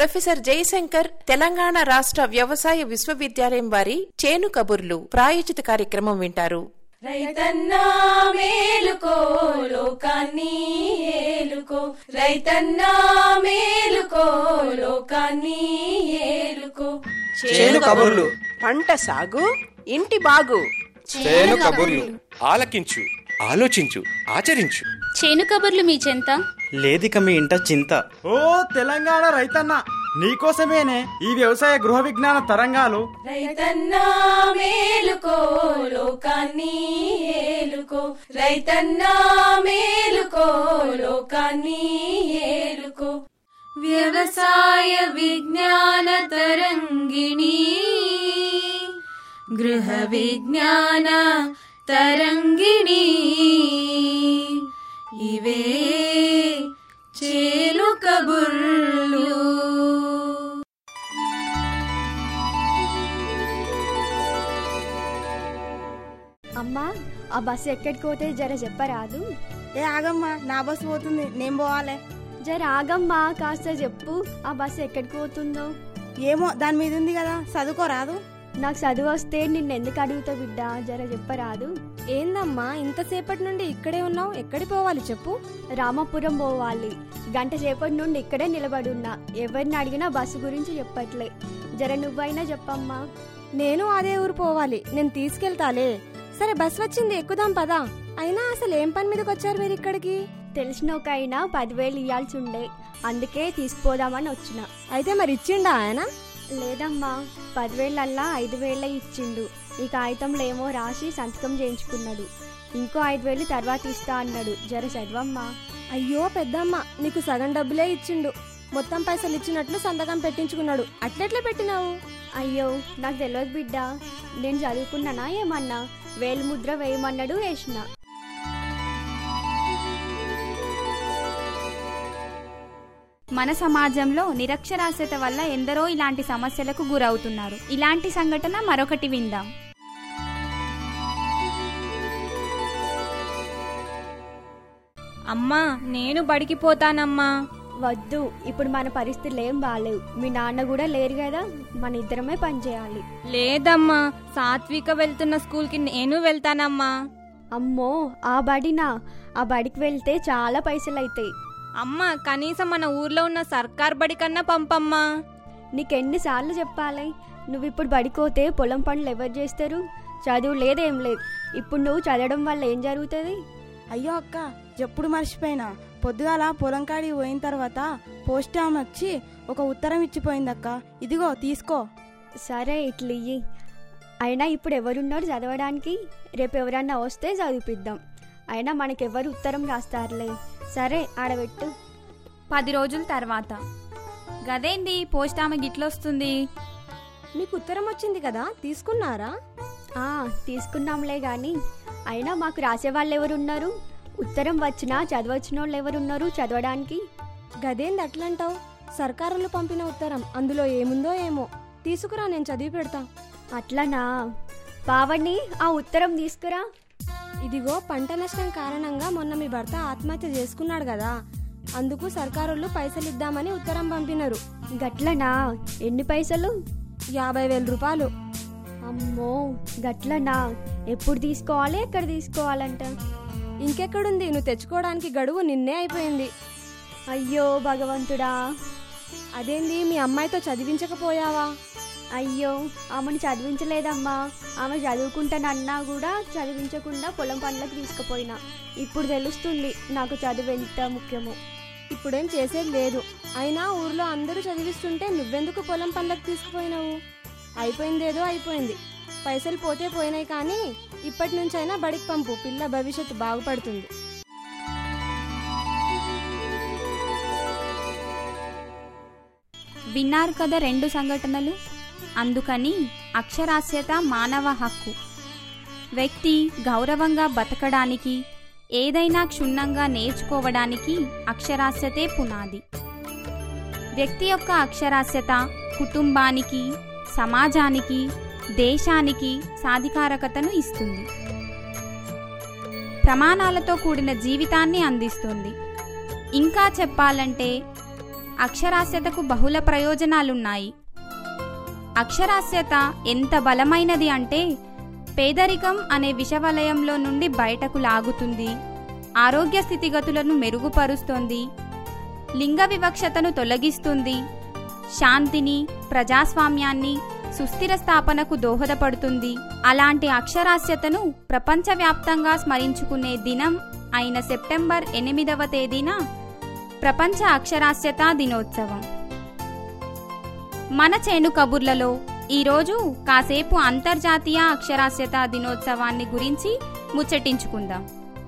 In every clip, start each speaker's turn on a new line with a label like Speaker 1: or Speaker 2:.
Speaker 1: professor Jayashankar Telangana రాష్ట్ర వ్యవసాయ విశ్వవిద్యాలయం వారి చేను కబుర్లు ప్రాయోజిత కార్యక్రమం వింటారు
Speaker 2: రైతన్నా మేలుకో లోకాన్ని ఏలుకో రైతన్నా మేలుకో లోకాన్ని ఏలుకో
Speaker 3: చేను కబుర్లు
Speaker 4: పంట సాగు ఇంటి బాగు
Speaker 3: చేను కబుర్లు ఆలకించు ఆలోచించు ఆచరించు
Speaker 5: చేను కబుర్లు మీ చెంత
Speaker 6: లేదిక మీ ఇంట చింత
Speaker 7: ఓ తెలంగాణ రైతన్న నీకోసమేనే ఈ వ్యవసాయ గృహ విజ్ఞాన తరంగాలు
Speaker 2: రైతన్నా మేలుకో లోకాన్ని ఏలుకో రైతన్నా మేలుకో లోకాన్ని ఏలుకో వ్యవసాయ విజ్ఞాన తరంగిణి గృహ విజ్ఞాన తరంగిణి ఇవే చేలు కబుర్లు
Speaker 8: అమ్మా ఆ బస్సు ఎక్కడికి పోతే జర చెప్పరాదు
Speaker 9: ఏ ఆగమ్మా నా బస్సు పోతుంది నేను పోవాలి
Speaker 8: జర ఆగమ్మా కాస్త చెప్పు ఆ బస్సు ఎక్కడికి పోతుందో
Speaker 9: ఏమో దాని మీద ఉంది కదా చదువుకోరాదు
Speaker 8: నాకు చదువు వస్తే నిన్ను ఎందుకు అడుగుతా బిడ్డ జర చెప్పరాదు
Speaker 9: ఏందమ్మా ఇంతసేపటి నుండి ఇక్కడే ఉన్నావు ఎక్కడికి పోవాలి చెప్పు
Speaker 8: రామపురం పోవాలి గంట సేపటి నుండి ఇక్కడే నిలబడి ఉన్నా ఎవరిని అడిగినా బస్సు గురించి చెప్పట్లే జర నువ్వైనా చెప్పమ్మా
Speaker 9: నేను అదే ఊరు పోవాలి నేను తీసుకెళ్తాలే సరే బస్ వచ్చింది ఎక్కుదాం పదా అయినా అసలు ఏం పని మీదకి వచ్చారు మీరు ఇక్కడికి
Speaker 8: తెలిసిన ఒక అయినా పదివేలు ఇవ్వాల్సి ఉండే అందుకే తీసుకుపోదామని వచ్చిన
Speaker 9: అయితే మరి ఇచ్చిండా ఆయన
Speaker 8: లేదమ్మా పదివేలల్లా ఐదు వేలే ఇచ్చిండు ఈ కాగితంలో ఏమో రాసి సంతకం చేయించుకున్నాడు ఇంకో ఐదు వేలు తర్వాత ఇస్తా అన్నాడు జర చదవమ్మా
Speaker 9: అయ్యో పెద్దమ్మ నీకు సగం డబ్బులే ఇచ్చిండు మొత్తం పైసలు ఇచ్చినట్లు సంతకం పెట్టించుకున్నాడు అట్లెట్లా పెట్టినావు
Speaker 8: అయ్యో నాకు తెలియదు బిడ్డ నేను చదువుకున్నానా ఏమన్నా వేలు ముద్ర వేయమన్నాడు వేసిన
Speaker 10: మన సమాజంలో నిరక్షరాస్యత వల్ల ఎందరో ఇలాంటి సమస్యలకు గురవుతున్నారు ఇలాంటి సంఘటన మరొకటి విందాం
Speaker 11: అమ్మా నేను బడికి పోతానమ్మా
Speaker 8: వద్దు ఇప్పుడు మన పరిస్థితులు ఏం బాగాలేవు మీ నాన్న కూడా లేరు కదా మన ఇద్దరమే పని చేయాలి
Speaker 11: లేదమ్మా సాత్విక వెళ్తున్న స్కూల్కి నేను వెళ్తానమ్మా
Speaker 8: అమ్మో ఆ బడినా ఆ బడికి వెళ్తే చాలా పైసలు అవుతాయి
Speaker 11: అమ్మా కనీసం మన ఊర్లో ఉన్న సర్కార్ బడి కన్నా పంపమ్మా
Speaker 8: నీకెన్నిసార్లు చెప్పాలి నువ్వు ఇప్పుడు బడికోతే పొలం పనులు ఎవరు చేస్తారు చదువు లేదేం లేదు ఇప్పుడు నువ్వు చదవడం వల్ల ఏం జరుగుతుంది
Speaker 9: అయ్యో అక్క ఎప్పుడు మర్చిపోయినా పొద్దుగాల పొలం కాడికి పోయిన తర్వాత పోస్ట్ ఆమె వచ్చి ఒక ఉత్తరం ఇచ్చిపోయిందక్క ఇదిగో తీసుకో
Speaker 8: సరే ఇట్లా ఇయ్యి అయినా ఇప్పుడు ఎవరున్నారు చదవడానికి రేపు ఎవరన్నా వస్తే చదివిపిద్దాం అయినా మనకెవరు ఉత్తరం రాస్తారులే సరే ఆడబెట్టు
Speaker 10: పది రోజుల తర్వాత గదేంది పోస్ట్ ఆమె గిట్లొస్తుంది
Speaker 9: మీకు ఉత్తరం వచ్చింది కదా తీసుకున్నారా
Speaker 8: ఆ తీసుకున్నాంలే గాని అయినా మాకు రాసేవాళ్ళు ఎవరున్నారు ఉత్తరం వచ్చినా చదవచ్చిన వాళ్ళు ఎవరున్నారు చదవడానికి
Speaker 9: గదేంది అట్లంటావు సర్కారులు పంపిన ఉత్తరం అందులో ఏముందో ఏమో తీసుకురా నేను చదివి పెడతా
Speaker 8: అట్లనా పావని ఆ ఉత్తరం తీసుకురా
Speaker 9: ఇదిగో పంట నష్టం కారణంగా మొన్న మీ భర్త ఆత్మహత్య చేసుకున్నాడు కదా అందుకు సర్కారులు పైసలు ఇద్దామని ఉత్తరం పంపినారు
Speaker 8: గట్లనా ఎన్ని పైసలు
Speaker 9: యాభై వేల రూపాయలు
Speaker 8: అమ్మో గట్లనా ఎప్పుడు తీసుకోవాలి ఎక్కడ తీసుకోవాలంట
Speaker 9: ఇంకెక్కడుంది నువ్వు తెచ్చుకోవడానికి గడువు నిన్నే అయిపోయింది
Speaker 8: అయ్యో భగవంతుడా
Speaker 9: అదేంది మీ అమ్మాయితో చదివించకపోయావా
Speaker 8: అయ్యో ఆమెను చదివించలేదమ్మా ఆమె చదువుకుంటానన్నా కూడా చదివించకుండా పొలం పనులకు తీసుకుపోయినా ఇప్పుడు తెలుస్తుంది నాకు చదువు ఎంత ముఖ్యమో
Speaker 9: ఇప్పుడేం చేసేది లేదు అయినా ఊర్లో అందరూ చదివిస్తుంటే నువ్వెందుకు పొలం పనులకు తీసుకుపోయినావు అయిపోయిందేదో అయిపోయింది పైసలు పోతే పోయినాయి కానీ ఇప్పటి నుంచైనా బడికి పంపు పిల్ల భవిష్యత్తు బాగుపడుతుంది
Speaker 10: విన్నారు కదా రెండు సంఘటనలు అందుకని అక్షరాస్యత మానవ హక్కు వ్యక్తి గౌరవంగా బతకడానికి ఏదైనా క్షుణ్ణంగా నేర్చుకోవడానికి అక్షరాస్యతే పునాది వ్యక్తి యొక్క అక్షరాస్యత కుటుంబానికి సమాజానికి దేశానికి సాధికారకతను ఇస్తుంది ప్రమాణాలతో కూడిన జీవితాన్ని అందిస్తుంది ఇంకా చెప్పాలంటే అక్షరాస్యతకు బహుళ ప్రయోజనాలున్నాయి అక్షరాస్యత ఎంత బలమైనది అంటే పేదరికం అనే విషవలయంలో నుండి బయటకు లాగుతుంది ఆరోగ్య స్థితిగతులను మెరుగుపరుస్తుంది లింగ వివక్షతను తొలగిస్తుంది శాంతిని ప్రజాస్వామ్యాన్ని సుస్థిర స్థాపనకు దోహదపడుతుంది అలాంటి అక్షరాస్యతను ప్రపంచవ్యాప్తంగా స్మరించుకునే దినం అయిన సెప్టెంబర్ ఎనిమిదవ తేదీన ప్రపంచ అక్షరాస్యతా దినోత్సవం మన చేను కబుర్లలో ఈరోజు కాసేపు అంతర్జాతీయ అక్షరాస్యత దినోత్సవాన్ని గురించి ముచ్చటించుకుందాం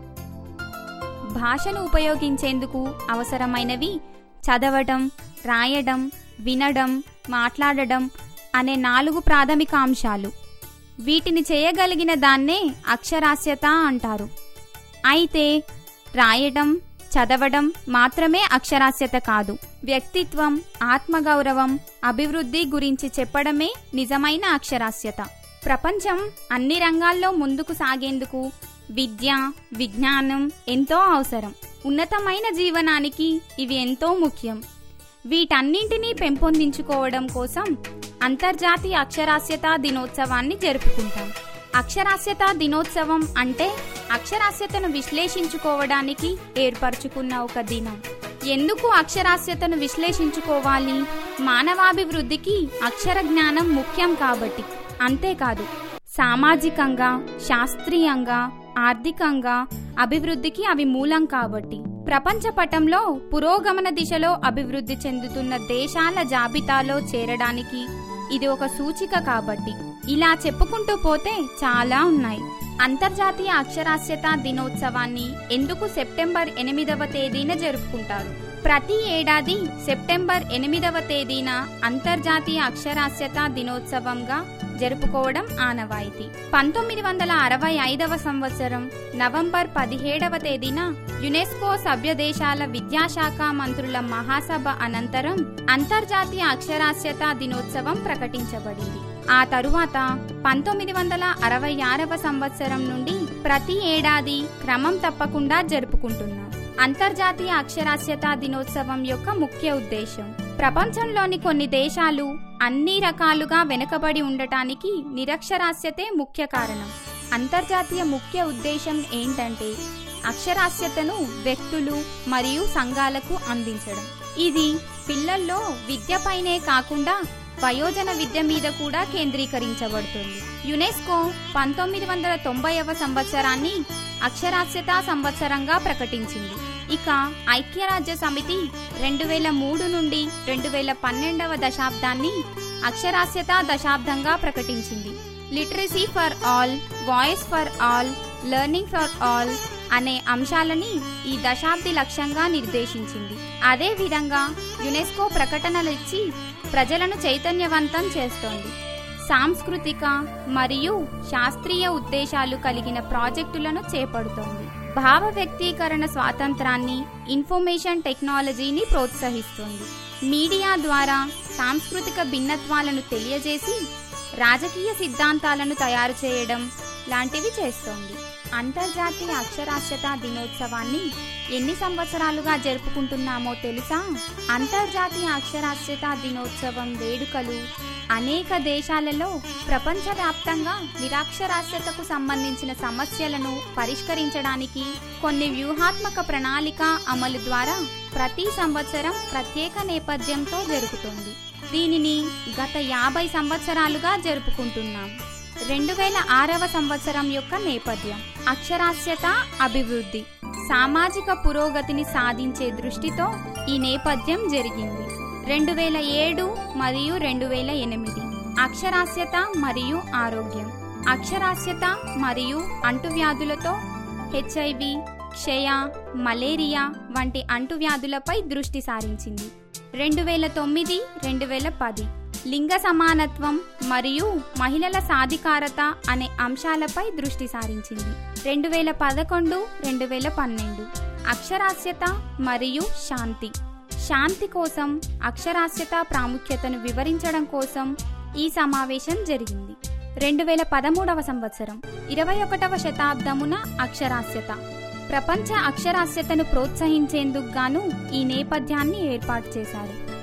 Speaker 10: భాషను ఉపయోగించేందుకు అవసరమైనవి చదవడం రాయడం వినడం మాట్లాడడం అనే నాలుగు ప్రాథమిక అంశాలు వీటిని చేయగలిగిన దాన్నే అక్షరాస్యత అంటారు అయితే రాయడం చదవడం మాత్రమే అక్షరాస్యత కాదు వ్యక్తిత్వం ఆత్మగౌరవం అభివృద్ధి గురించి చెప్పడమే నిజమైన అక్షరాస్యత ప్రపంచం అన్ని రంగాల్లో ముందుకు సాగేందుకు విద్య విజ్ఞానం ఎంతో అవసరం ఉన్నతమైన జీవనానికి ఇవి ఎంతో ముఖ్యం వీటన్నింటినీ పెంపొందించుకోవడం కోసం అంతర్జాతీయ అక్షరాస్యతా దినోత్సవాన్ని జరుపుకుంటాం అక్షరాస్యతా దినోత్సవం అంటే అక్షరాస్యతను విశ్లేషించుకోవడానికి ఏర్పరచుకున్న ఒక దినం ఎందుకు అక్షరాస్యతను విశ్లేషించుకోవాలి మానవాభివృద్ధికి అక్షర జ్ఞానం ముఖ్యం కాబట్టి అంతేకాదు సామాజికంగా శాస్త్రీయంగా ఆర్థికంగా అభివృద్ధికి అవి మూలం కాబట్టి ప్రపంచ పటంలో పురోగమన దిశలో అభివృద్ధి చెందుతున్న దేశాల జాబితాలో చేరడానికి ఇది ఒక సూచిక కాబట్టి ఇలా చెప్పుకుంటూ పోతే చాలా ఉన్నాయి అంతర్జాతీయ అక్షరాస్యత దినోత్సవాన్ని ఎందుకు సెప్టెంబర్ ఎనిమిదవ తేదీన జరుపుకుంటారు ప్రతి ఏడాది సెప్టెంబర్ ఎనిమిదవ తేదీన అంతర్జాతీయ అక్షరాస్యత దినోత్సవంగా జరుపుకోవడం ఆనవాయితీ పంతొమ్మిది వందల అరవై ఐదవ సంవత్సరం నవంబర్ పదిహేడవ తేదీన యునెస్కో సభ్య దేశాల విద్యాశాఖ మంత్రుల మహాసభ అనంతరం అంతర్జాతీయ అక్షరాస్యత దినోత్సవం ప్రకటించబడింది ఆ తరువాత పంతొమ్మిది వందల అరవై ఆరవ సంవత్సరం నుండి ప్రతి ఏడాది క్రమం తప్పకుండా జరుపుకుంటున్నాం అంతర్జాతీయ అక్షరాస్యత దినోత్సవం యొక్క ముఖ్య ఉద్దేశం ప్రపంచంలోని కొన్ని దేశాలు అన్ని రకాలుగా వెనుకబడి ఉండటానికి నిరక్షరాస్యతే ముఖ్య కారణం అంతర్జాతీయ ముఖ్య ఉద్దేశం ఏంటంటే అక్షరాస్యతను వ్యక్తులు మరియు సంఘాలకు అందించడం ఇది పిల్లల్లో విద్యపైనే కాకుండా వయోజన విద్య మీద కూడా కేంద్రీకరించబడుతుంది యునెస్కో పంతొమ్మిది వందల తొంభైవ సంవత్సరాన్ని అక్షరాస్యతా సంవత్సరంగా ప్రకటించింది ఇక ఐక్యరాజ్య సమితి రెండు వేల మూడు నుండి రెండు వేల పన్నెండవ దశాబ్దాన్ని అక్షరాస్యతా దశాబ్దంగా ప్రకటించింది literacy for all voice for all learning for all అనే అంశాలని ఈ దశాబ్ది లక్ష్యంగా నిర్దేశించింది అదే విధంగా యునెస్కో ప్రకటనలు ఇచ్చి ప్రజలను చైతన్యవంతం చేస్తోంది సాంస్కృతిక మరియు శాస్త్రీయ ఉద్దేశాలు కలిగిన ప్రాజెక్టులను చేపడుతోంది భావ వ్యక్తీకరణ స్వాతంత్రాన్ని ఇన్ఫర్మేషన్ టెక్నాలజీని ప్రోత్సహిస్తుంది మీడియా ద్వారా సాంస్కృతిక భిన్నత్వాలను తెలియజేసి రాజకీయ సిద్ధాంతాలను తయారు చేయడం లాంటివి చేస్తోంది అంతర్జాతీయ అక్షరాస్యత దినోత్సవాన్ని ఎన్ని సంవత్సరాలుగా జరుపుకుంటున్నామో తెలుసా అంతర్జాతీయ అక్షరాస్యత దినోత్సవం వేడుకలు అనేక దేశాలలో ప్రపంచవ్యాప్తంగా నిరాక్షరాస్యతకు సంబంధించిన సమస్యలను పరిష్కరించడానికి కొన్ని వ్యూహాత్మక ప్రణాళిక అమలు ద్వారా ప్రతి సంవత్సరం ప్రత్యేక నేపథ్యంతో జరుగుతుంది దీనిని గత యాభై సంవత్సరాలుగా జరుపుకుంటున్నాం రెండు వేల ఆరవ సంవత్సరం యొక్క నేపథ్యం అక్షరాస్యత అభివృద్ధి సామాజిక పురోగతిని సాధించే దృష్టితో ఈ నేపథ్యం జరిగింది రెండు వేల ఏడు మరియు రెండు వేల ఎనిమిది అక్షరాస్యత మరియు ఆరోగ్యం అక్షరాస్యత మరియు అంటువ్యాధులతో హెచ్ఐవి క్షయ మలేరియా వంటి అంటువ్యాధులపై దృష్టి సారించింది రెండు వేల తొమ్మిది రెండు వేల పది లింగ సమానత్వం మరియు మహిళల సాధికారత అనే అంశాలపై దృష్టి సారించింది రెండు వేల పదకొండు రెండు వేల పన్నెండు అక్షరాస్యత మరియు శాంతి శాంతి కోసం అక్షరాస్యత ప్రాముఖ్యతను వివరించడం కోసం ఈ సమావేశం జరిగింది రెండు వేల పదమూడవ సంవత్సరం ఇరవై ఒకటవ శతాబ్దమున అక్షరాస్యత ప్రపంచ అక్షరాస్యతను ప్రోత్సహించేందుకు గాను ఈ నేపథ్యాన్ని ఏర్పాటు చేశారు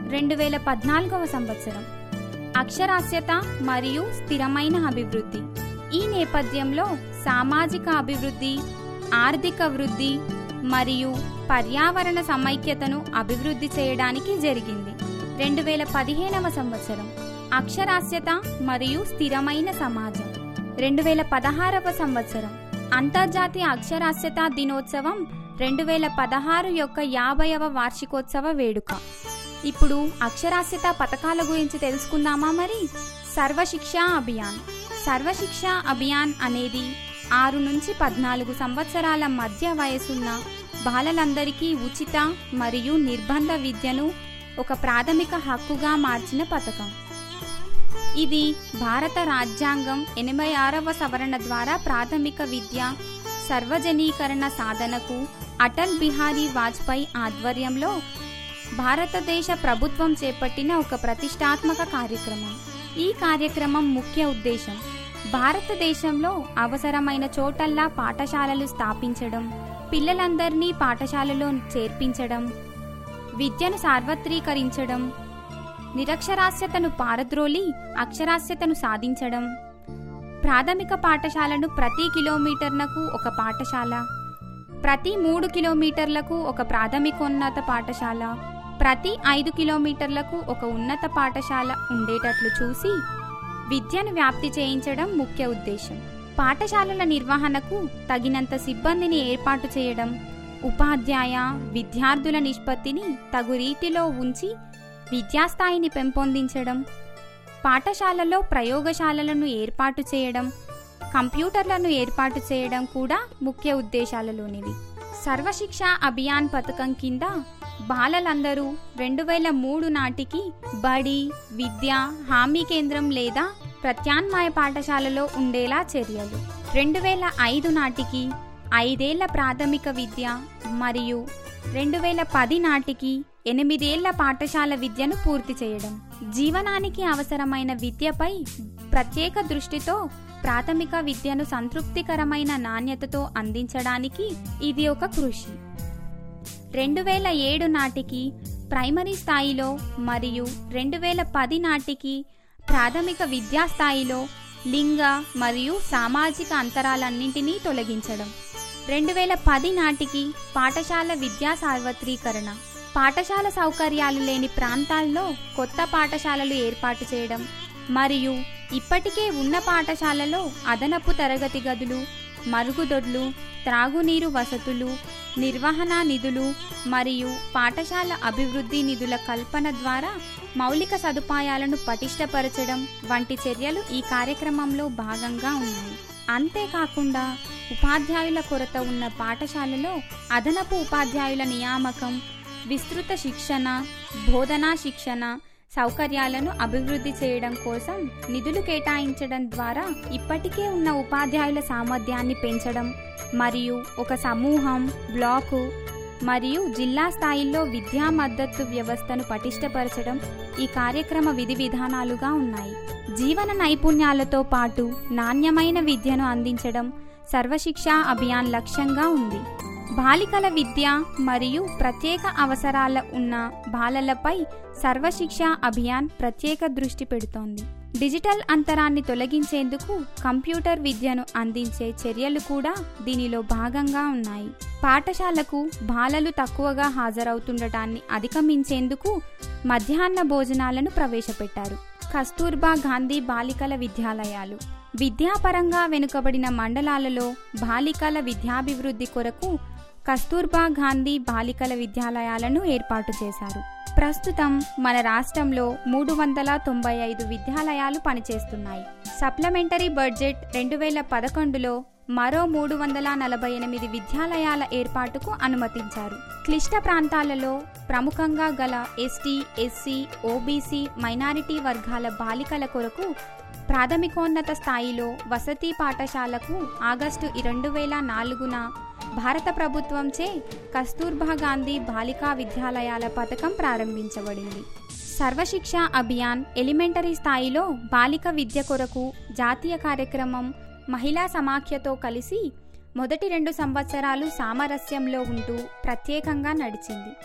Speaker 10: రెండు వేల పద్నాలుగవ సంవత్సరం అక్షరాస్యత మరియు స్థిరమైన అభివృద్ధి ఈ నేపథ్యంలో సామాజిక అభివృద్ధి ఆర్థిక వృద్ధి మరియు పర్యావరణ సమైక్యతను అభివృద్ధి చేయడానికి జరిగింది రెండు వేల పదిహేనవ సంవత్సరం అక్షరాస్యత మరియు స్థిరమైన సమాజం రెండు వేల పదహారవ సంవత్సరం అంతర్జాతీయ అక్షరాస్యత దినోత్సవం రెండు వేల పదహారు యొక్క యాభైవ వార్షికోత్సవ వేడుక ఇప్పుడు అక్షరాస్యత పథకాల గురించి తెలుసుకుందామా మరి సర్వశిక్ష అభియాన్ సర్వశిక్ష అభియాన్ అనేది ఆరు నుంచి పద్నాలుగు సంవత్సరాల మధ్య వయసున్న బాలలందరికీ ఉచిత మరియు నిర్బంధ విద్యను ఒక ప్రాథమిక హక్కుగా మార్చిన పథకం ఇది భారత రాజ్యాంగం ఎనభై ఆరవ సవరణ ద్వారా ప్రాథమిక విద్య సర్వజనీకరణ సాధనకు అటల్ బిహారీ వాజ్పేయి ఆధ్వర్యంలో భారతదేశ ప్రభుత్వం చేపట్టిన ఒక ప్రతిష్టాత్మక కార్యక్రమం ఈ కార్యక్రమం ముఖ్య ఉద్దేశం భారతదేశంలో అవసరమైన చోటల్లా పాఠశాలలు స్థాపించడం పిల్లలందరినీ పాఠశాలలో చేర్పించడం విద్యను సార్వత్రీకరించడం నిరక్షరాస్యతను పారద్రోలి అక్షరాస్యతను సాధించడం ప్రాథమిక పాఠశాలను ప్రతి కిలోమీటర్నకు ఒక పాఠశాల ప్రతి మూడు కిలోమీటర్లకు ఒక ప్రాథమికోన్నత పాఠశాల ప్రతి ఐదు కిలోమీటర్లకు ఒక ఉన్నత పాఠశాల ఉండేటట్లు చూసి విద్యను వ్యాప్తి చేయించడం ముఖ్య ఉద్దేశం పాఠశాలల నిర్వహణకు తగినంత సిబ్బందిని ఏర్పాటు చేయడం ఉపాధ్యాయ విద్యార్థుల నిష్పత్తిని తగు రీతిలో ఉంచి విద్యాస్థాయిని పెంపొందించడం పాఠశాలలో ప్రయోగశాలలను ఏర్పాటు చేయడం కంప్యూటర్లను ఏర్పాటు చేయడం కూడా ముఖ్య ఉద్దేశాలలోనివి సర్వశిక్ష అభియాన్ పథకం కింద బాలలందరూ రెండు వేల మూడు నాటికి బడి విద్య హామీ కేంద్రం లేదా ప్రత్యామ్నాయ పాఠశాలలో ఉండేలా చర్యలు రెండు వేల ఐదు నాటికి ఐదేళ్ల ప్రాథమిక విద్య మరియు రెండు వేల పది నాటికి ఎనిమిదేళ్ల పాఠశాల విద్యను పూర్తి చేయడం జీవనానికి అవసరమైన విద్యపై ప్రత్యేక దృష్టితో ప్రాథమిక విద్యను సంతృప్తికరమైన నాణ్యతతో అందించడానికి ఇది ఒక కృషి రెండు వేల ఏడు నాటికి ప్రైమరీ స్థాయిలో మరియు రెండు వేల పది నాటికి ప్రాథమిక విద్యా స్థాయిలో లింగ మరియు సామాజిక అంతరాలన్నింటినీ తొలగించడం రెండు వేల పది నాటికి పాఠశాల విద్యా సార్వత్రీకరణ పాఠశాల సౌకర్యాలు లేని ప్రాంతాల్లో కొత్త పాఠశాలలు ఏర్పాటు చేయడం మరియు ఇప్పటికే ఉన్న పాఠశాలలో అదనపు తరగతి గదులు మరుగుదొడ్లు త్రాగునీరు వసతులు నిర్వహణ నిధులు మరియు పాఠశాల అభివృద్ధి నిధుల కల్పన ద్వారా మౌలిక సదుపాయాలను పటిష్టపరచడం వంటి చర్యలు ఈ కార్యక్రమంలో భాగంగా ఉన్నాయి అంతేకాకుండా ఉపాధ్యాయుల కొరత ఉన్న పాఠశాలలో అదనపు ఉపాధ్యాయుల నియామకం విస్తృత శిక్షణ బోధనా శిక్షణ సౌకర్యాలను అభివృద్ధి చేయడం కోసం నిధులు కేటాయించడం ద్వారా ఇప్పటికే ఉన్న ఉపాధ్యాయుల సామర్థ్యాన్ని పెంచడం మరియు ఒక సమూహం బ్లాకు మరియు జిల్లా స్థాయిల్లో విద్యా మద్దతు వ్యవస్థను పటిష్టపరచడం ఈ కార్యక్రమ విధి విధానాలుగా ఉన్నాయి జీవన నైపుణ్యాలతో పాటు నాణ్యమైన విద్యను అందించడం సర్వశిక్ష అభియాన్ లక్ష్యంగా ఉంది బాలికల విద్య మరియు ప్రత్యేక అవసరాల ఉన్న బాలలపై సర్వశిక్ష అభియాన్ ప్రత్యేక దృష్టి పెడుతోంది డిజిటల్ అంతరాన్ని తొలగించేందుకు కంప్యూటర్ విద్యను అందించే చర్యలు కూడా దీనిలో భాగంగా ఉన్నాయి పాఠశాలకు బాలలు తక్కువగా హాజరవుతుండటాన్ని అధిగమించేందుకు మధ్యాహ్న భోజనాలను ప్రవేశపెట్టారు కస్తూర్బా గాంధీ బాలికల విద్యాలయాలు విద్యాపరంగా వెనుకబడిన మండలాలలో బాలికల విద్యాభివృద్ధి కొరకు కస్తూర్బా గాంధీ బాలికల విద్యాలయాలను ఏర్పాటు చేశారు ప్రస్తుతం మన రాష్ట్రంలో మూడు వందల తొంభై ఐదు విద్యాలయాలు పనిచేస్తున్నాయి సప్లిమెంటరీ బడ్జెట్ రెండు వేల పదకొండులో మరో మూడు వందల నలభై ఎనిమిది విద్యాలయాల ఏర్పాటుకు అనుమతించారు క్లిష్ట ప్రాంతాలలో ప్రముఖంగా గల ఎస్టీ ఎస్సీ ఓబీసీ మైనారిటీ వర్గాల బాలికల కొరకు ప్రాథమికోన్నత స్థాయిలో వసతి పాఠశాలకు ఆగస్టు రెండు వేల నాలుగున భారత ప్రభుత్వంచే కస్తూర్బా గాంధీ బాలికా విద్యాలయాల పథకం ప్రారంభించబడింది సర్వశిక్ష అభియాన్ ఎలిమెంటరీ స్థాయిలో బాలిక విద్య కొరకు జాతీయ కార్యక్రమం మహిళా సమాఖ్యతో కలిసి మొదటి రెండు సంవత్సరాలు సామరస్యంలో ఉంటూ ప్రత్యేకంగా నడిచింది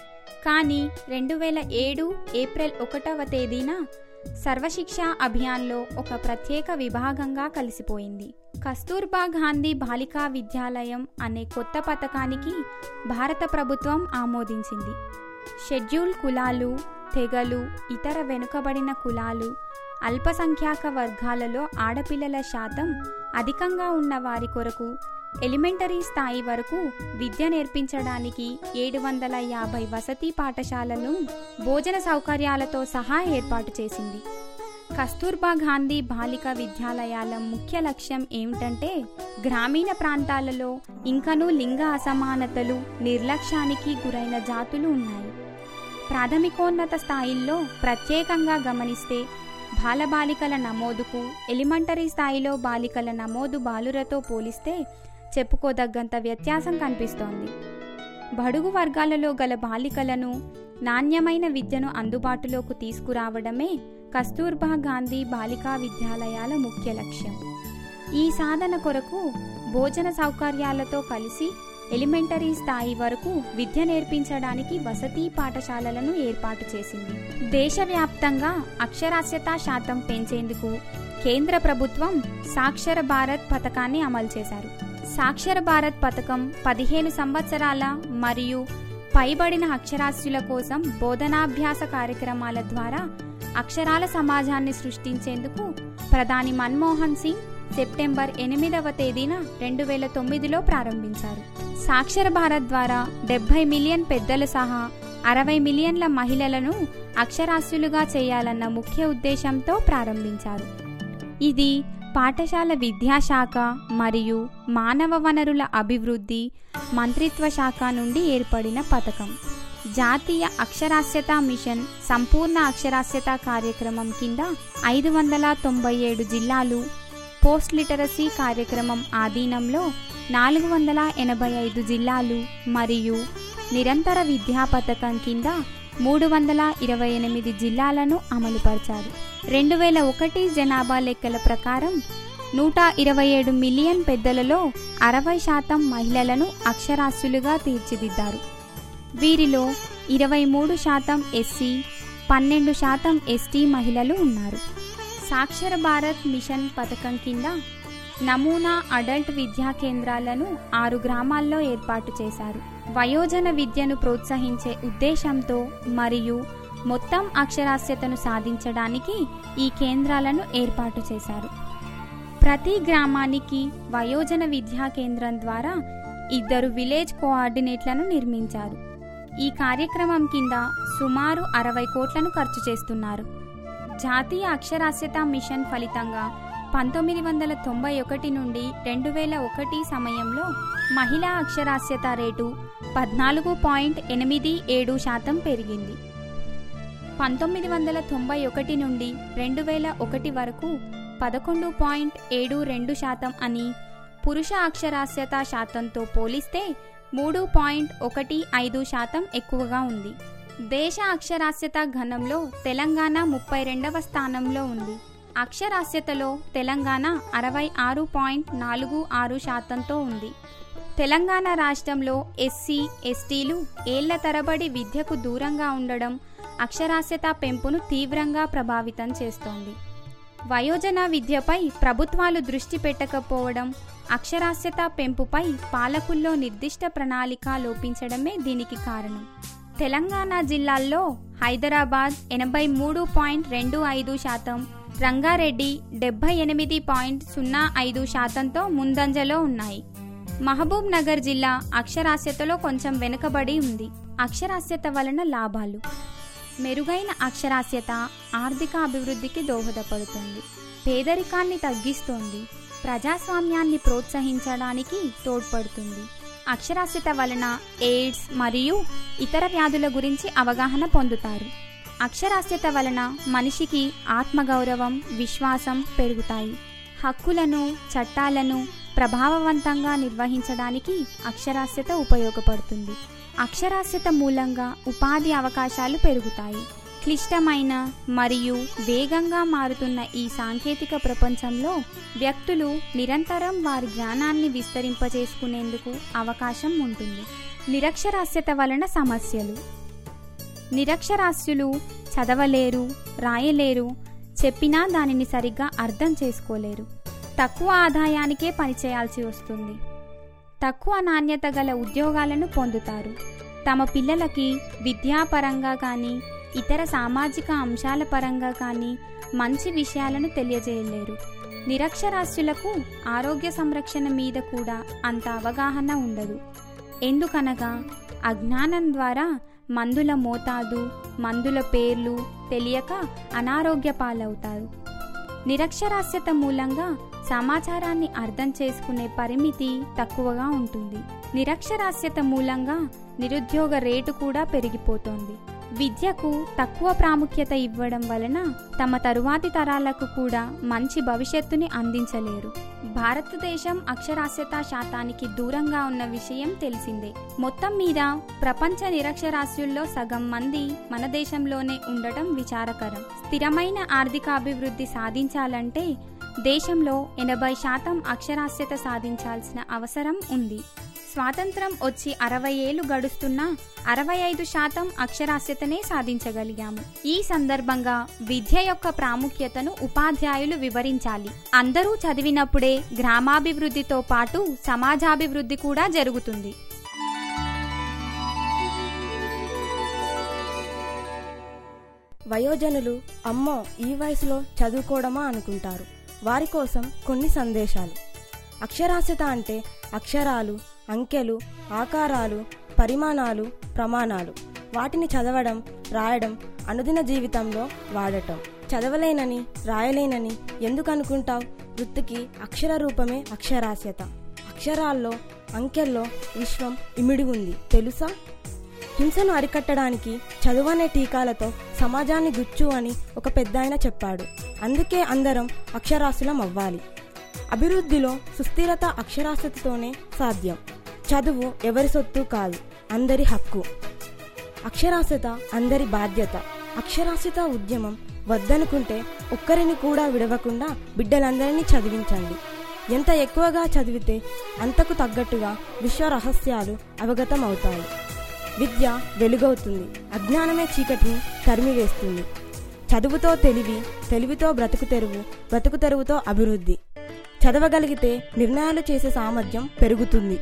Speaker 10: కానీ రెండు వేల ఏడు ఏప్రిల్ ఒకటవ తేదీన సర్వశిక్ష అభియాన్లో ఒక ప్రత్యేక విభాగంగా కలిసిపోయింది కస్తూర్బా గాంధీ బాలికా విద్యాలయం అనే కొత్త పథకానికి భారత ప్రభుత్వం ఆమోదించింది షెడ్యూల్ కులాలు తెగలు ఇతర వెనుకబడిన కులాలు అల్పసంఖ్యాక వర్గాలలో ఆడపిల్లల శాతం అధికంగా ఉన్న వారి కొరకు ఎలిమెంటరీ స్థాయి వరకు విద్య నేర్పించడానికి ఏడు వందల యాభై వసతి పాఠశాలలను భోజన సౌకర్యాలతో సహా ఏర్పాటు చేసింది కస్తూర్బా గాంధీ బాలిక విద్యాలయాల ముఖ్య లక్ష్యం ఏమిటంటే గ్రామీణ ప్రాంతాలలో ఇంకనూ లింగ అసమానతలు నిర్లక్ష్యానికి గురైన జాతులు ఉన్నాయి ప్రాథమికోన్నత స్థాయిల్లో ప్రత్యేకంగా గమనిస్తే బాలబాలికల నమోదుకు ఎలిమెంటరీ స్థాయిలో బాలికల నమోదు బాలురతో పోలిస్తే చెప్పుకోదగ్గంత వ్యత్యాసం కనిపిస్తోంది బడుగు వర్గాలలో గల బాలికలను నాణ్యమైన విద్యను అందుబాటులోకి తీసుకురావడమే కస్తూర్బా గాంధీ బాలికా విద్యాలయాల ముఖ్య లక్ష్యం ఈ సాధన కొరకు భోజన సౌకర్యాలతో కలిసి ఎలిమెంటరీ స్థాయి వరకు విద్య నేర్పించడానికి వసతి పాఠశాలలను ఏర్పాటు చేసింది దేశవ్యాప్తంగా అక్షరాస్యత శాతం పెంచేందుకు కేంద్ర ప్రభుత్వం సాక్షర భారత్ పథకాన్ని అమలు చేశారు సాక్షర భారత్ పథకం పదిహేను సంవత్సరాల మరియు పైబడిన అక్షరాస్యుల కోసం బోధనాభ్యాస కార్యక్రమాల ద్వారా అక్షరాల సమాజాన్ని సృష్టించేందుకు ప్రధాని మన్మోహన్ సింగ్ సెప్టెంబర్ ఎనిమిదవ తేదీన రెండు వేల తొమ్మిదిలో ప్రారంభించారు సాక్షర భారత్ ద్వారా డెబ్బై మిలియన్ పెద్దలు సహా అరవై మిలియన్ల మహిళలను అక్షరాస్యులుగా చేయాలన్న ముఖ్య ఉద్దేశంతో ప్రారంభించారు ఇది పాఠశాల విద్యాశాఖ మరియు మానవ వనరుల అభివృద్ధి మంత్రిత్వ శాఖ నుండి ఏర్పడిన పథకం జాతీయ అక్షరాస్యత మిషన్ సంపూర్ణ అక్షరాస్యత కార్యక్రమం కింద ఐదు వందల తొంభై ఏడు జిల్లాలు పోస్ట్ లిటరసీ కార్యక్రమం ఆధీనంలో నాలుగు వందల ఎనభై ఐదు జిల్లాలు మరియు నిరంతర విద్యా పథకం కింద మూడు వందల ఇరవై ఎనిమిది జిల్లాలను అమలుపరిచారు రెండు వేల ఒకటి జనాభా లెక్కల ప్రకారం నూట ఇరవై ఏడు మిలియన్ పెద్దలలో అరవై శాతం మహిళలను అక్షరాస్యులుగా తీర్చిదిద్దారు వీరిలో ఇరవై మూడు శాతం ఎస్సీ పన్నెండు శాతం ఎస్టీ మహిళలు ఉన్నారు సాక్షర భారత్ మిషన్ పథకం కింద నమూనా అడల్ట్ విద్యా కేంద్రాలను ఆరు గ్రామాల్లో ఏర్పాటు చేశారు వయోజన విద్యను ప్రోత్సహించే ఉద్దేశంతో మరియు మొత్తం అక్షరాస్యతను సాధించడానికి ఈ కేంద్రాలను ఏర్పాటు చేశారు ప్రతి గ్రామానికి వయోజన విద్యా కేంద్రం ద్వారా ఇద్దరు విలేజ్ కోఆర్డినేట్లను నిర్మించారు ఈ కార్యక్రమం కింద సుమారు అరవై కోట్లను ఖర్చు చేస్తున్నారు జాతీయ అక్షరాస్యత మిషన్ ఫలితంగా పంతొమ్మిది వందల తొంభై ఒకటి నుండి రెండు వేల ఒకటి సమయంలో మహిళా అక్షరాస్యత రేటు పద్నాలుగు పాయింట్ ఎనిమిది ఏడు శాతం పెరిగింది పంతొమ్మిది వందల తొంభై ఒకటి నుండి రెండు వేల ఒకటి వరకు పదకొండు పాయింట్ ఏడు రెండు శాతం అని పురుష అక్షరాస్యత శాతంతో పోలిస్తే మూడు పాయింట్ ఒకటి ఐదు శాతం ఎక్కువగా ఉంది దేశ అక్షరాస్యత ఘనంలో తెలంగాణ ముప్పై రెండవ స్థానంలో ఉంది అక్షరాస్యతలో తెలంగాణ అరవై ఆరు పాయింట్ నాలుగు ఆరు శాతంతో ఉంది తెలంగాణ రాష్ట్రంలో ఎస్సీ ఎస్టీలు ఏళ్ల తరబడి విద్యకు దూరంగా ఉండడం అక్షరాస్యత పెంపును తీవ్రంగా ప్రభావితం చేస్తోంది వయోజన విద్యపై ప్రభుత్వాలు దృష్టి పెట్టకపోవడం అక్షరాస్యత పెంపుపై పాలకుల్లో నిర్దిష్ట ప్రణాళిక లోపించడమే దీనికి కారణం తెలంగాణ జిల్లాల్లో హైదరాబాద్ ఎనభై మూడు పాయింట్ రెండు ఐదు శాతం రంగారెడ్డి డెబ్బై ఎనిమిది పాయింట్ సున్నా ఐదు శాతంతో ముందంజలో ఉన్నాయి మహబూబ్ నగర్ జిల్లా అక్షరాస్యతలో కొంచెం వెనుకబడి ఉంది అక్షరాస్యత వలన లాభాలు మెరుగైన అక్షరాస్యత ఆర్థిక అభివృద్ధికి దోహదపడుతుంది పేదరికాన్ని తగ్గిస్తోంది ప్రజాస్వామ్యాన్ని ప్రోత్సహించడానికి తోడ్పడుతుంది అక్షరాస్యత వలన ఎయిడ్స్ మరియు ఇతర వ్యాధుల గురించి అవగాహన పొందుతారు అక్షరాస్యత వలన మనిషికి ఆత్మగౌరవం విశ్వాసం పెరుగుతాయి హక్కులను చట్టాలను ప్రభావవంతంగా నిర్వహించడానికి అక్షరాస్యత ఉపయోగపడుతుంది అక్షరాస్యత మూలంగా ఉపాధి అవకాశాలు పెరుగుతాయి క్లిష్టమైన మరియు వేగంగా మారుతున్న ఈ సాంకేతిక ప్రపంచంలో వ్యక్తులు నిరంతరం వారి జ్ఞానాన్ని విస్తరింపజేసుకునేందుకు అవకాశం ఉంటుంది నిరక్షరాస్యత వలన సమస్యలు నిరక్షరాస్యులు చదవలేరు రాయలేరు చెప్పినా దానిని సరిగ్గా అర్థం చేసుకోలేరు తక్కువ ఆదాయానికే పనిచేయాల్సి వస్తుంది తక్కువ నాణ్యత గల ఉద్యోగాలను పొందుతారు తమ పిల్లలకి విద్యాపరంగా కానీ ఇతర సామాజిక అంశాల పరంగా కానీ మంచి విషయాలను తెలియజేయలేరు నిరక్షరాస్యులకు ఆరోగ్య సంరక్షణ మీద కూడా అంత అవగాహన ఉండదు ఎందుకనగా అజ్ఞానం ద్వారా మందుల మోతాదు మందుల పేర్లు తెలియక అనారోగ్య పాలవుతారు నిరక్షరాస్యత మూలంగా సమాచారాన్ని అర్థం చేసుకునే పరిమితి తక్కువగా ఉంటుంది నిరక్షరాస్యత మూలంగా నిరుద్యోగ రేటు కూడా పెరిగిపోతోంది విద్యకు తక్కువ ప్రాముఖ్యత ఇవ్వడం వలన తమ తరువాతి తరాలకు కూడా మంచి భవిష్యత్తుని అందించలేరు భారతదేశం అక్షరాస్యత శాతానికి దూరంగా ఉన్న విషయం తెలిసిందే మొత్తం మీద ప్రపంచ నిరక్షరాస్యుల్లో సగం మంది మన దేశంలోనే ఉండటం విచారకరం స్థిరమైన ఆర్థికాభివృద్ధి సాధించాలంటే దేశంలో ఎనభై శాతం అక్షరాస్యత సాధించాల్సిన అవసరం ఉంది స్వాతంత్రం వచ్చి అరవై ఏళ్ళు గడుస్తున్నా అరవై ఐదు శాతం అక్షరాస్యతనే సాధించగలిగాము ఈ సందర్భంగా విద్య యొక్క ప్రాముఖ్యతను ఉపాధ్యాయులు వివరించాలి అందరూ చదివినప్పుడే గ్రామాభివృద్ధితో పాటు సమాజాభివృద్ధి కూడా జరుగుతుంది
Speaker 9: వయోజనులు అమ్మో ఈ వయసులో చదువుకోవడమా అనుకుంటారు వారి కోసం కొన్ని సందేశాలు అక్షరాస్యత అంటే అక్షరాలు అంకెలు ఆకారాలు పరిమాణాలు ప్రమాణాలు వాటిని చదవడం రాయడం అనుదిన జీవితంలో వాడటం చదవలేనని రాయలేనని ఎందుకు అనుకుంటావు వృత్తికి అక్షర రూపమే అక్షరాస్యత అక్షరాల్లో అంకెల్లో విశ్వం ఇమిడి ఉంది తెలుసా హింసను అరికట్టడానికి చదువనే టీకాలతో సమాజాన్ని గుచ్చు అని ఒక పెద్దాయన చెప్పాడు అందుకే అందరం అక్షరాస్యులం అవ్వాలి అభివృద్ధిలో సుస్థిరత అక్షరాస్యతతోనే సాధ్యం చదువు ఎవరి సొత్తు కాదు అందరి హక్కు అక్షరాస్యత అందరి బాధ్యత అక్షరాస్యత ఉద్యమం వద్దనుకుంటే ఒక్కరిని కూడా విడవకుండా బిడ్డలందరినీ చదివించండి ఎంత ఎక్కువగా చదివితే అంతకు తగ్గట్టుగా విశ్వ రహస్యాలు అవగతం అవుతాయి విద్య వెలుగవుతుంది అజ్ఞానమే చీకటిని తరిమివేస్తుంది చదువుతో తెలివి తెలివితో బ్రతుకు తెరువు బ్రతుకు తెరువుతో అభివృద్ధి చదవగలిగితే నిర్ణయాలు చేసే సామర్థ్యం పెరుగుతుంది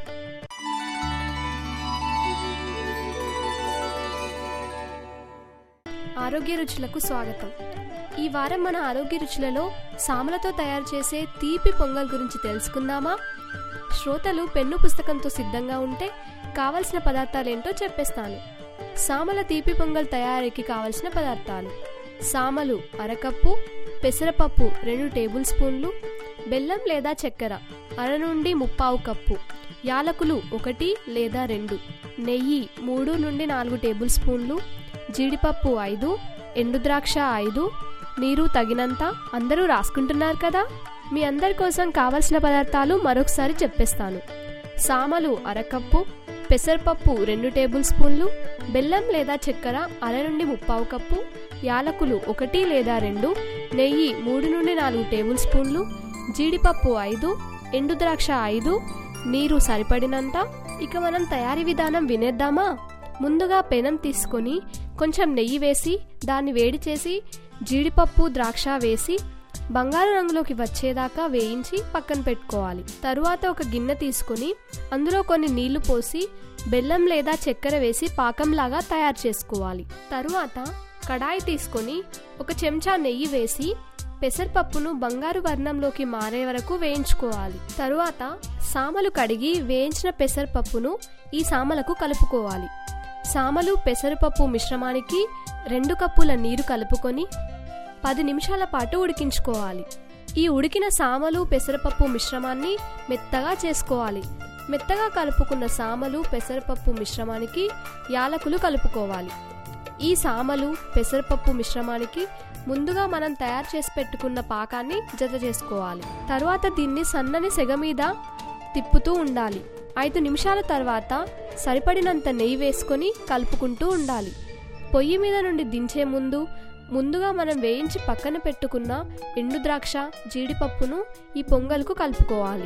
Speaker 5: ఆరోగ్య రుచులకు స్వాగతం ఈ వారం మన ఆరోగ్య రుచులలో సామలతో తయారు చేసే తీపి పొంగల్ గురించి తెలుసుకుందామా శ్రోతలు పెన్ను పుస్తకంతో సిద్ధంగా ఉంటే కావలసిన పదార్థాలేంటో చెప్పేస్తాను సామల తీపి పొంగల్ తయారీకి కావలసిన పదార్థాలు సామలు అరకప్పు పెసరపప్పు రెండు టేబుల్ స్పూన్లు బెల్లం లేదా చక్కెర అర నుండి ముప్పావు కప్పు యాలకులు ఒకటి లేదా రెండు నెయ్యి మూడు నుండి నాలుగు టేబుల్ స్పూన్లు జీడిపప్పు ఐదు ఎండుద్రాక్ష ఐదు నీరు తగినంత అందరూ రాసుకుంటున్నారు కదా మీ అందరి కోసం కావలసిన పదార్థాలు మరొకసారి చెప్పేస్తాను సామలు అరకప్పు పెసరపప్పు రెండు టేబుల్ స్పూన్లు బెల్లం లేదా చక్కెర అర నుండి ముప్పావు కప్పు యాలకులు ఒకటి లేదా రెండు నెయ్యి మూడు నుండి నాలుగు టేబుల్ స్పూన్లు జీడిపప్పు ఐదు ఎండుద్రాక్ష ఐదు నీరు సరిపడినంత ఇక మనం తయారీ విధానం వినేద్దామా ముందుగా పెనం తీసుకొని కొంచెం నెయ్యి వేసి దాన్ని వేడి చేసి జీడిపప్పు ద్రాక్ష వేసి బంగారు రంగులోకి వచ్చేదాకా వేయించి పక్కన పెట్టుకోవాలి తరువాత ఒక గిన్నె తీసుకొని అందులో కొన్ని నీళ్లు పోసి బెల్లం లేదా చక్కెర వేసి పాకంలాగా తయారు చేసుకోవాలి తరువాత కడాయి తీసుకొని ఒక చెంచా నెయ్యి వేసి పెసరపప్పును బంగారు వర్ణంలోకి మారే వరకు వేయించుకోవాలి తరువాత సామలు కడిగి వేయించిన పెసరపప్పును ఈ సామలకు కలుపుకోవాలి సామలు పెసరపప్పు మిశ్రమానికి రెండు కప్పుల నీరు కలుపుకొని పది నిమిషాల పాటు ఉడికించుకోవాలి ఈ ఉడికిన సామలు పెసరపప్పు మిశ్రమాన్ని మెత్తగా చేసుకోవాలి మెత్తగా కలుపుకున్న సామలు పెసరపప్పు మిశ్రమానికి యాలకులు కలుపుకోవాలి ఈ సామలు పెసరపప్పు మిశ్రమానికి ముందుగా మనం తయారు చేసి పెట్టుకున్న పాకాన్ని జత చేసుకోవాలి తరువాత దీన్ని సన్నని సెగ మీద తిప్పుతూ ఉండాలి ఐదు నిమిషాల తర్వాత సరిపడినంత నెయ్యి వేసుకొని కలుపుకుంటూ ఉండాలి పొయ్యి మీద నుండి దించే ముందు ముందుగా మనం వేయించి పక్కన పెట్టుకున్న ఎండు ద్రాక్ష జీడిపప్పును ఈ పొంగల్కు కలుపుకోవాలి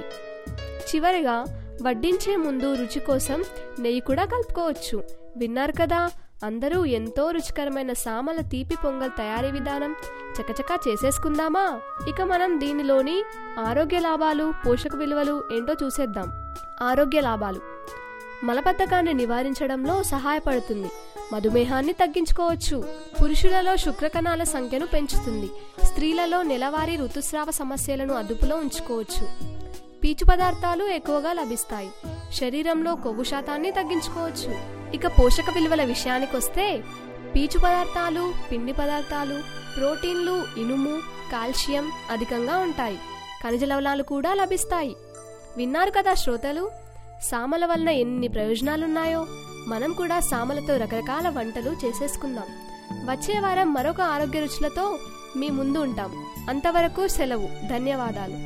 Speaker 5: చివరిగా వడ్డించే ముందు రుచి కోసం నెయ్యి కూడా కలుపుకోవచ్చు విన్నారు కదా అందరూ ఎంతో రుచికరమైన సామల తీపి పొంగల్ తయారీ విధానం చకచకా చేసేసుకుందామా ఇక మనం దీనిలోని ఆరోగ్య లాభాలు పోషక విలువలు ఏంటో చూసేద్దాం ఆరోగ్య లాభాలు మలబద్ధకాన్ని నివారించడంలో సహాయపడుతుంది మధుమేహాన్ని తగ్గించుకోవచ్చు పురుషులలో శుక్రకణాల సంఖ్యను పెంచుతుంది స్త్రీలలో నెలవారీ ఋతుస్రావ సమస్యలను అదుపులో ఉంచుకోవచ్చు పీచు పదార్థాలు ఎక్కువగా లభిస్తాయి శరీరంలో కొవ్వు శాతాన్ని తగ్గించుకోవచ్చు ఇక పోషక విలువల విషయానికొస్తే పీచు పదార్థాలు పిండి పదార్థాలు ప్రోటీన్లు ఇనుము కాల్షియం అధికంగా ఉంటాయి ఖనిజ లవణాలు కూడా లభిస్తాయి విన్నారు కదా శ్రోతలు సామల వలన ఎన్ని ప్రయోజనాలున్నాయో మనం కూడా సామలతో రకరకాల వంటలు చేసేసుకుందాం వచ్చే వారం మరొక ఆరోగ్య రుచులతో మీ ముందు ఉంటాం అంతవరకు సెలవు ధన్యవాదాలు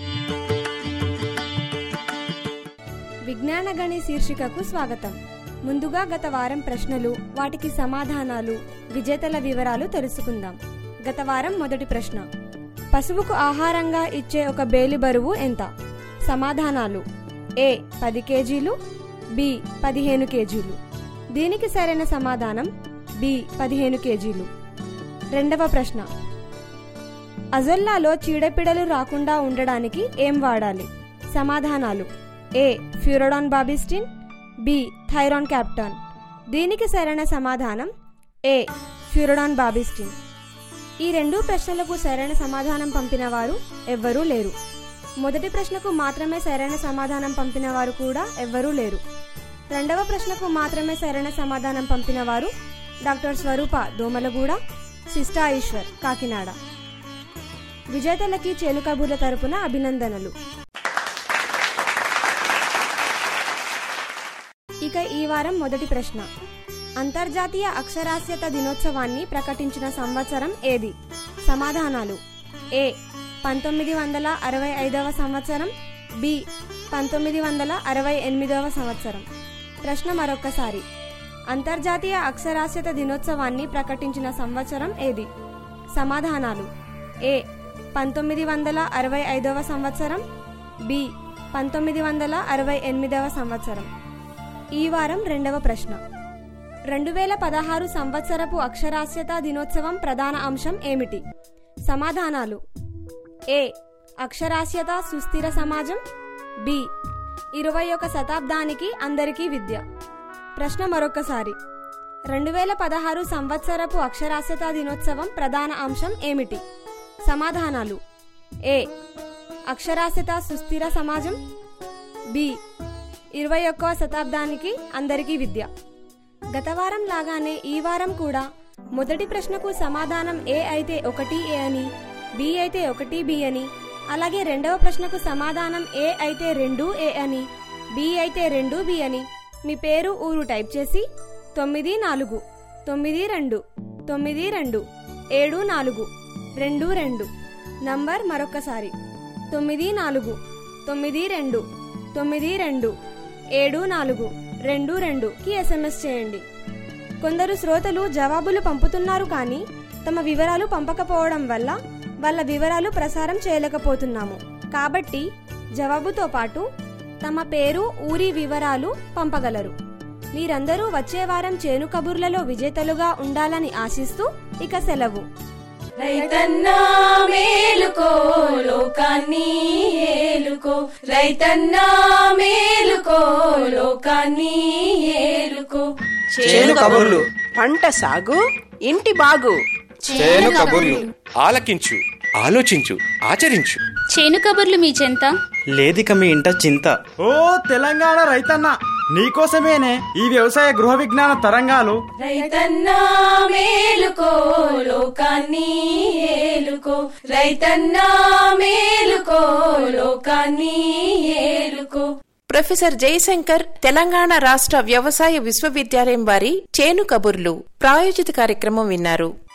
Speaker 9: విజ్ఞాన గణి శీర్షికకు స్వాగతం ముందుగా గత వారం ప్రశ్నలు వాటికి సమాధానాలు విజేతల వివరాలు తెలుసుకుందాం గత వారం మొదటి ప్రశ్న పశువుకు ఆహారంగా ఇచ్చే ఒక బేలి బరువు ఎంత సమాధానాలు ఏ పది కేజీలు బి పదిహేను కేజీలు దీనికి సరైన సమాధానం బి పదిహేను కేజీలు రెండవ ప్రశ్న అజొల్లాలో చీడపీడలు రాకుండా ఉండడానికి ఏం వాడాలి సమాధానాలు ఏ ఫ్యూరోడాన్ బాబిస్టిన్ బి థైరాన్ క్యాప్టాన్ దీనికి సరైన సమాధానం ఏ ఫ్యూరోడాన్ బాబిస్టిన్ ఈ రెండు ప్రశ్నలకు సరైన సమాధానం పంపిన వారు ఎవ్వరూ లేరు మొదటి ప్రశ్నకు మాత్రమే సరైన సమాధానం పంపిన వారు కూడా ఎవ్వరూ లేరు రెండవ ప్రశ్నకు మాత్రమే సరైన సమాధానం పంపిన వారు డాక్టర్ స్వరూప దోమలగూడ సిస్టా ఈశ్వర్ కాకినాడ విజేతలకి చేనుకబూర్ల తరపున అభినందనలు ఇక ఈ వారం మొదటి ప్రశ్న అంతర్జాతీయ అక్షరాస్యత దినోత్సవాన్ని ప్రకటించిన సంవత్సరం ఏది సమాధానాలు ఏ పంతొమ్మిది వందల అరవై ఐదవ సంవత్సరం బి పంతొమ్మిది వందల అరవై ఎనిమిదవ సంవత్సరం ప్రశ్న మరొక్కసారి అంతర్జాతీయ అక్షరాస్యత దినోత్సవాన్ని ప్రకటించిన సంవత్సరం ఏది సమాధానాలు ఏ పంతొమ్మిది వందల అరవై ఐదవ సంవత్సరం బి పంతొమ్మిది వందల అరవై ఎనిమిదవ సంవత్సరం ఈ వారం రెండవ ప్రశ్న రెండు వేల పదహారు సంవత్సరపు అక్షరాస్యత దినోత్సవం ప్రధాన అంశం ఏమిటి సమాధానాలు ఏ అక్షరాస్యత సుస్థిర సమాజం బి ఇరవై ఒక శతాబ్దానికి అందరికీ విద్య ప్రశ్న మరొకసారి రెండు వేల పదహారు సంవత్సరపు అక్షరాస్యత దినోత్సవం ప్రధాన అంశం ఏమిటి సమాధానాలు ఏ అక్షరాస్యత సుస్థిర సమాజం బి ఇరవై ఒక్కవ శతాబ్దానికి అందరికీ విద్య గత వారం లాగానే ఈ వారం కూడా మొదటి ప్రశ్నకు సమాధానం ఏ అయితే ఒకటి ఏ అని బి అయితే ఒకటి బి అని అలాగే రెండవ ప్రశ్నకు సమాధానం ఏ అయితే రెండు ఏ అని బి అయితే రెండు బి అని మీ పేరు ఊరు టైప్ చేసి తొమ్మిది నాలుగు తొమ్మిది రెండు తొమ్మిది రెండు ఏడు నాలుగు రెండు రెండు నంబర్ మరొకసారి తొమ్మిది నాలుగు తొమ్మిది రెండు తొమ్మిది రెండు ఏడు నాలుగు రెండు రెండుకి ఎస్ఎంఎస్ చేయండి కొందరు శ్రోతలు జవాబులు పంపుతున్నారు కానీ తమ వివరాలు పంపకపోవడం వల్ల వాళ్ళ వివరాలు ప్రసారం చేయలేకపోతున్నాము కాబట్టి జవాబుతో పాటు తమ పేరు ఊరి వివరాలు పంపగలరు మీరందరూ వచ్చే వారం చేను కబుర్లలో విజేతలుగా ఉండాలని ఆశిస్తూ ఇక సెలవు
Speaker 2: రైతన్నా మేలుకో లోకాన్ని ఏలుకో రైతన్నా మేలుకో లోకాన్ని ఏలుకో
Speaker 3: చేను కబుర్లు
Speaker 4: పంట సాగు ఇంటి బాగు
Speaker 3: చేను కబుర్లు ఆలకించు ఆలోచించు ఆచరించు
Speaker 12: చేను కబుర్లు మీ చెంత
Speaker 6: లేదిక మీ ఇంట చింత
Speaker 7: ఓ తెలంగాణ రైతన్న నీకోసమేనే ఈ వ్యవసాయ గృహ విజ్ఞాన తరంగాలు
Speaker 2: రైతన్నా మేలుకో లోకాన్ని ఏలుకో రైతన్నా మేలుకో లోకాన్ని ఏలుకో
Speaker 1: ప్రొఫెసర్ జయశంకర్ తెలంగాణ రాష్ట్ర వ్యవసాయ విశ్వవిద్యాలయం వారి చేను కబుర్లు ప్రాయోజిత కార్యక్రమం విన్నారు